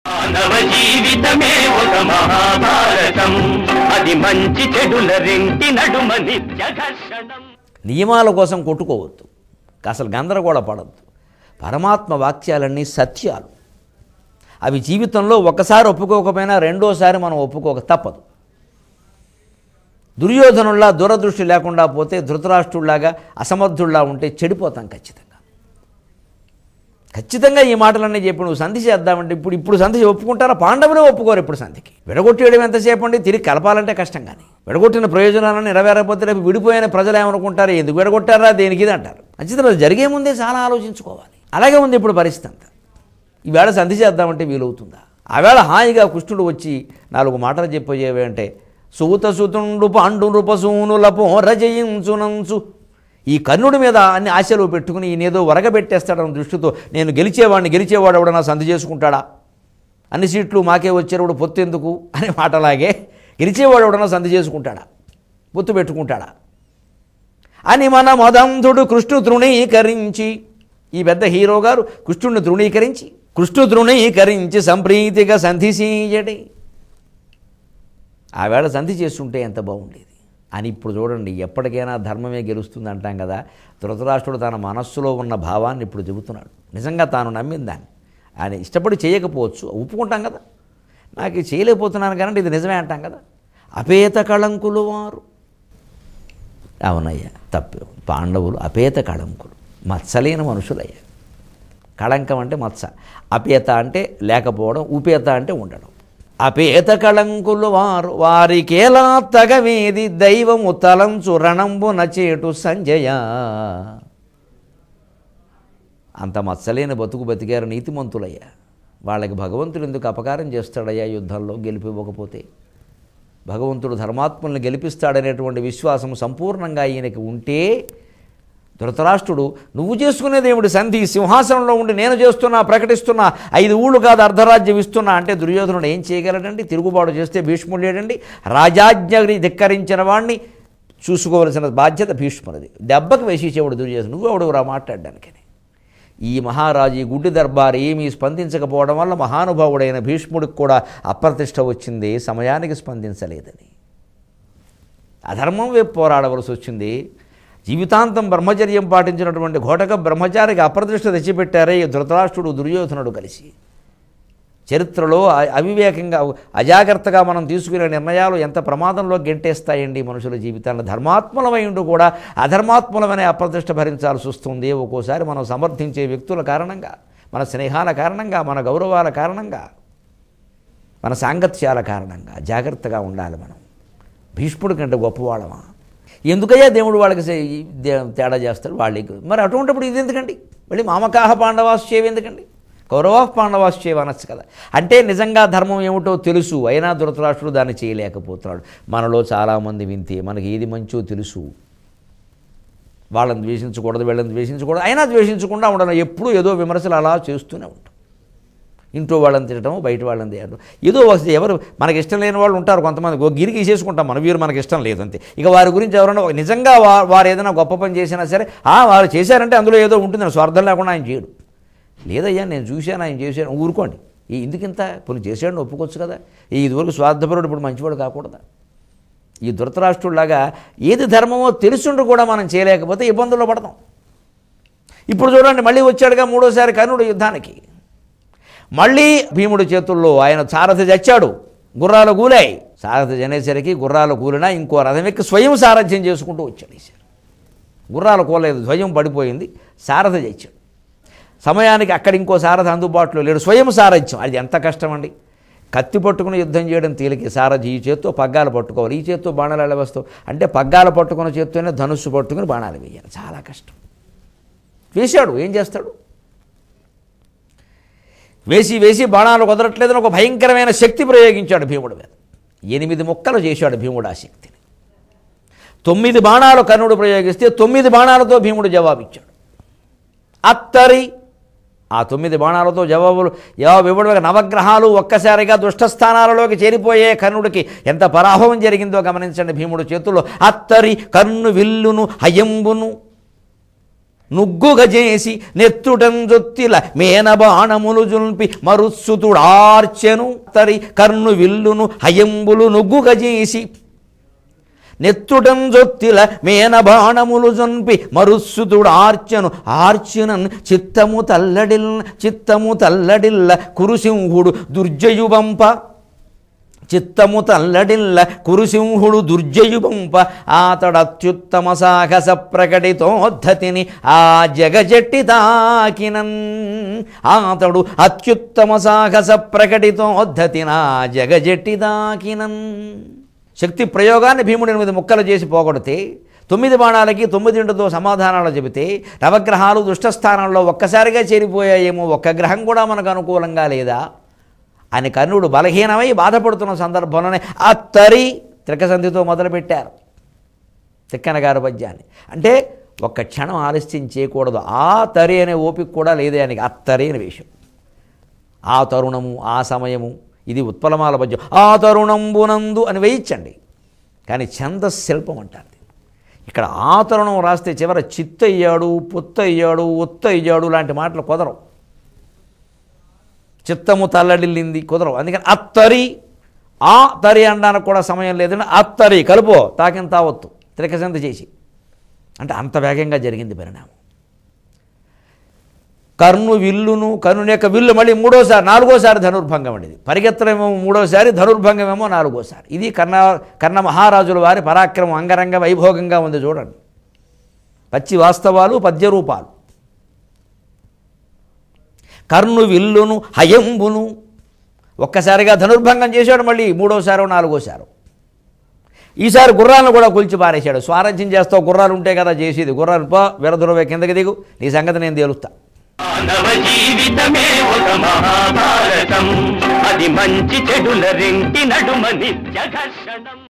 మానవ జీవితమే ఒక మహాభారతం అది మంచి చెడుల రెంటి నడుమ నిత్య ఘర్షణం నియమాల కోసం కొట్టుకోవద్దు అసలు గందరగోళ పడద్దు పరమాత్మ వాక్యాలన్నీ సత్యాలు అవి జీవితంలో ఒకసారి ఒప్పుకోకపోయినా రెండోసారి మనం ఒప్పుకోక తప్పదు దుర్యోధనుల్లా దూరదృష్టి లేకుండా పోతే ధృతరాష్ట్రుల్లాగా అసమర్థుల్లా ఉంటే చెడిపోతాం ఖచ్చితంగా ఖచ్చితంగా ఈ మాటలన్నీ చెప్పి నువ్వు సంధి చేద్దామంటే ఇప్పుడు ఇప్పుడు సంధి ఒప్పుకుంటారా పాండవులే ఒప్పుకోరు ఇప్పుడు సంధికి విడగొట్టేయడం ఎంతసేపు అండి తిరిగి కలపాలంటే కష్టం కానీ విడగొట్టిన ప్రయోజనాలను నెరవేరకపోతే రేపు విడిపోయిన ప్రజలు ఏమనుకుంటారు ఎందుకు విడగొట్టారా దేనికి ఇది అంటారు అంచేత జరిగే ముందే చాలా ఆలోచించుకోవాలి అలాగే ఉంది ఇప్పుడు పరిస్థితి అంతా ఈవేళ సంధి చేద్దామంటే వీలవుతుందా ఆవేళ హాయిగా కృష్ణుడు వచ్చి నాలుగు మాటలు చెప్పేవి అంటే సూత సుతుండు పాండు నృపసూనుల పోరజయించునంచు ఈ కర్ణుడి మీద అన్ని ఆశలు పెట్టుకుని ఈయనేదో వరగబెట్టేస్తాడన్న దృష్టితో నేను గెలిచేవాడిని గెలిచేవాడు ఎవడన్నా సంధి చేసుకుంటాడా అన్ని సీట్లు మాకే వచ్చేవాడు పొత్తు ఎందుకు అనే మాటలాగే గెలిచేవాడు ఎవడన్నా సంధి చేసుకుంటాడా పొత్తు పెట్టుకుంటాడా అని మన మదంధుడు కృష్ణు తృణీకరించి ఈ పెద్ద హీరో గారు కృష్ణుడిని తృణీకరించి కృష్ణు తృణీకరించి సంప్రీతిగా సంధిసీయడి ఆవేళ సంధి చేస్తుంటే ఎంత బాగుండేది అని ఇప్పుడు చూడండి ఎప్పటికైనా ధర్మమే గెలుస్తుంది అంటాం కదా ధృతరాష్ట్రుడు తన మనస్సులో ఉన్న భావాన్ని ఇప్పుడు చెబుతున్నాడు నిజంగా తాను నమ్మిన దాన్ని ఆయన ఇష్టపడి చేయకపోవచ్చు ఒప్పుకుంటాం కదా నాకు ఇది చేయలేకపోతున్నాను కానీ ఇది నిజమే అంటాం కదా అపేత కళంకులు వారు అవునయ్యా తప్పు పాండవులు అపేత కళంకులు మత్సలేని మనుషులయ్యా కళంకం అంటే మత్స అపేత అంటే లేకపోవడం ఉపేత అంటే ఉండడం అపేత కళంకులు వారు వారికేలా తగవేది దైవము తలంచు రణంబు నచేటు సంజయ అంత మత్సలేని బతుకు బతికారు నీతిమంతులయ్యా వాళ్ళకి భగవంతుడు ఎందుకు అపకారం చేస్తాడయ్యా యుద్ధంలో గెలిపివ్వకపోతే భగవంతుడు ధర్మాత్ముల్ని గెలిపిస్తాడనేటువంటి విశ్వాసం సంపూర్ణంగా ఈయనకి ఉంటే ధృతరాష్ట్రుడు నువ్వు చేసుకునేది ఏమిటి సంధి సింహాసనంలో ఉండి నేను చేస్తున్నా ప్రకటిస్తున్నా ఐదు ఊళ్ళు కాదు అర్ధరాజ్యం ఇస్తున్నా అంటే దుర్యోధనుడు ఏం చేయగలడండి తిరుగుబాటు చేస్తే భీష్ముడు లేడండి రాజాజ్ఞని ధిక్కరించిన వాడిని చూసుకోవలసిన బాధ్యత భీష్ముడిది దెబ్బకు వేసేసేవాడు దుర్యోధనుడు నువ్వు ఎవడు రా మాట్లాడడానికని ఈ మహారాజు ఈ గుడ్డి దర్బార్ ఏమీ స్పందించకపోవడం వల్ల మహానుభావుడైన భీష్ముడికి కూడా అప్రతిష్ట వచ్చింది సమయానికి స్పందించలేదని అధర్మం వైపు పోరాడవలసి వచ్చింది జీవితాంతం బ్రహ్మచర్యం పాటించినటువంటి ఘోటక బ్రహ్మచారికి అప్రతిష్ట తెచ్చిపెట్టారే ఈ ధృతరాష్ట్రుడు దుర్యోధనుడు కలిసి చరిత్రలో అ- అవివేకంగా అజాగ్రత్తగా మనం తీసుకునే నిర్ణయాలు ఎంత ప్రమాదంలో గెంటేస్తాయండి మనుషుల జీవితాలను ధర్మాత్మలమైండు కూడా అధర్మాత్మలమనే అప్రతిష్ట భరించాల్సి వస్తుంది ఒక్కోసారి మనం సమర్థించే వ్యక్తుల కారణంగా మన స్నేహాల కారణంగా మన గౌరవాల కారణంగా మన సాంగత్యాల కారణంగా జాగ్రత్తగా ఉండాలి మనం భీష్ముడి కంటే గొప్పవాళ్ళమా ఎందుకయ్యా దేవుడు వాళ్ళకి సే- ఈ దే- తేడా చేస్తాడు వాళ్ళకి మరి అటువంటిప్పుడు ఇది ఎందుకండి మళ్ళీ మామకాహ పాండవాశ్చేవి ఎందుకండి కౌరవా పాండవాశ్చేవి అనొచ్చు కదా అంటే నిజంగా ధర్మం ఏమిటో తెలుసు అయినా ధృతరాష్ట్రుడు దాన్ని చేయలేకపోతున్నాడు మనలో చాలామంది వింతే మనకి ఏది మంచో తెలుసు వాళ్ళని ద్వేషించకూడదు వీళ్ళని ద్వేషించకూడదు అయినా ద్వేషించకుండా ఉండడం ఎప్పుడూ ఏదో విమర్శలు అలా చేస్తూనే ఉంటాం ఇంట్లో వాళ్ళని తినడం బయట వాళ్ళని తినడం ఏదో ఒక ఎవరు మనకి ఇష్టం లేని వాళ్ళు ఉంటారు కొంతమంది ఓ గిరికి వేసేసుకుంటాం మన వీరు మనకి ఇష్టం లేదు అంతే ఇక వారి గురించి ఎవరైనా ఒక- నిజంగా వా- వారు ఏదైనా గొప్ప పని చేసినా సరే ఆ వారు చేశారంటే అందులో ఏదో ఉంటుంది స్వార్థం లేకుండా ఆయన చేయడు లేదయ్యా నేను చూశాను ఆయన చేశాను ఊరుకోండి ఈ ఎందుకింత ఇప్పుడు చేశాడని ఒప్పుకోవచ్చు కదా ఈ ఇదివరకు స్వార్థపరుడు ఇప్పుడు మంచివాడు కాకూడదా ఈ ధృతరాష్ట్రుడిలాగా ఏది ధర్మమో తెలుసుండి కూడా మనం చేయలేకపోతే ఇబ్బందుల్లో పడతాం ఇప్పుడు చూడండి మళ్ళీ వచ్చాడుగా మూడోసారి కర్ణుడు యుద్ధానికి మళ్ళీ భీముడి చేతుల్లో ఆయన సారథి చచ్చాడు గుర్రాలు కూలాయి సారథి జనేసరికి గుర్రాలు కూలినా ఇంకో రథం ఎక్కి స్వయం సారథ్యం చేసుకుంటూ వచ్చాడు ఈసారి గుర్రాలు కూలేదు స్వయం పడిపోయింది సారథి చచ్చాడు సమయానికి అక్కడ ఇంకో సారథి అందుబాటులో లేడు స్వయం సారథ్యం అది ఎంత కష్టం అండి కత్తి పట్టుకుని యుద్ధం చేయడం తేలిక సారథి ఈ చేత్తో పగ్గాలు పట్టుకోవాలి ఈ చేత్తో బాణాలు వెళ్ళవస్తావు అంటే పగ్గాలు పట్టుకున్న చేత్తోనే ధనుస్సు పట్టుకుని బాణాలు వేయాలి చాలా కష్టం వేశాడు ఏం చేస్తాడు వేసి వేసి బాణాలు కుదరట్లేదని ఒక భయంకరమైన శక్తి ప్రయోగించాడు భీముడి మీద ఎనిమిది ముక్కలు చేశాడు భీముడు ఆ శక్తిని తొమ్మిది బాణాలు కర్ణుడు ప్రయోగిస్తే తొమ్మిది బాణాలతో భీముడు జవాబిచ్చాడు అత్తరి ఆ తొమ్మిది బాణాలతో జవాబులు జవాబు ఇవ్వడం నవగ్రహాలు ఒక్కసారిగా దుష్టస్థానాలలోకి చేరిపోయే కర్ణుడికి ఎంత పరాభవం జరిగిందో గమనించండి భీముడు చేతుల్లో అత్తరి కర్ణు విల్లును హయంబును నుగ్గుగ చేసి నెత్తుటం జొత్తిల మేన బాణములు జుల్పి మరుత్సుతుడార్చెను తరి కర్ను విల్లును హయంబులు నుగ్గుగ చేసి నెత్తుటం జొత్తిల మేన బాణములు జొన్పి మరుస్సుతుడు ఆర్చను ఆర్చునన్ చిత్తము తల్లడిల్ చిత్తము తల్లడిల్ల కురుసింహుడు దుర్జయుబంప చిత్తము తల్లడిల్ల కురుసింహుడు దుర్జయుబంప ఆతడత్యుత్తమ సాహస ప్రకటితోద్ధతిని ఆ జగజట్టి తాకినన్ ఆతడు అత్యుత్తమ సాహస ప్రకటితోద్ధతిన జగజట్టి తాకినన్ శక్తి ప్రయోగాన్ని భీముడి ఎనిమిది ముక్కలు చేసి పోగొడితే తొమ్మిది బాణాలకి తొమ్మిదింటితో సమాధానాలు చెబితే నవగ్రహాలు దుష్టస్థానంలో ఒక్కసారిగా చేరిపోయాయేమో ఒక్క గ్రహం కూడా మనకు అనుకూలంగా లేదా అని కర్ణుడు బలహీనమై బాధపడుతున్న సందర్భంలోనే అత్తరి త్రికసంధితో మొదలుపెట్టారు తిక్కన గారు పద్యాన్ని అంటే ఒక్క క్షణం ఆలస్యం చేయకూడదు ఆ తరి అనే ఓపిక కూడా లేదే ఆయనకి అత్తరి అనే విషయం ఆ తరుణము ఆ సమయము ఇది ఉత్పలమాల పద్యం ఆ తరుణంబునందు అని వేయించండి కానీ ఛందశిల్పం అంటారు దీన్ని. ఇక్కడ ఆ తరుణం రాస్తే చివర చిత్తయ్యాడు పొత్తయ్యాడు ఒత్తయ్యాడు లాంటి మాటలు కుదరవు చిత్తము తల్లడిల్లింది కుదరవు అందుకని అత్తరి ఆ తరి అనడానికి కూడా సమయం లేదంటే అత్తరి కలుపో తాకిన తావత్తు త్రికసంత చేసి అంటే అంత వేగంగా జరిగింది పరిణామం కర్ణు విల్లును కర్ణుని యొక్క విల్లు మళ్ళీ మూడోసారి నాలుగోసారి ధనుర్భంగం అండి ఇది పరిగెత్తడమేమో మూడోసారి ధనుర్భంగమేమో నాలుగోసారి ఇది కర్ణ కర్ణ మహారాజుల వారి పరాక్రమం అంగరంగ వైభోగంగా ఉంది చూడండి పచ్చి వాస్తవాలు పద్య రూపాలు కర్ణు విల్లును హయంబును ఒక్కసారిగా ధనుర్భంగం చేశాడు మళ్ళీ మూడోసారో నాలుగోసారో ఈసారి గుర్రాలను కూడా కూల్చి పారేశాడు స్వారథ్యం చేస్తావు గుర్రాలు ఉంటే కదా చేసేది గుర్రాలు పో విరదురవే కిందకి దిగు నీ సంగతి నేను తేలుస్తా మానవ జీవితమే ఒక మహాభారతం అది మంచి చెడుల రెంటి నడుమ నిత్య ఘర్షణం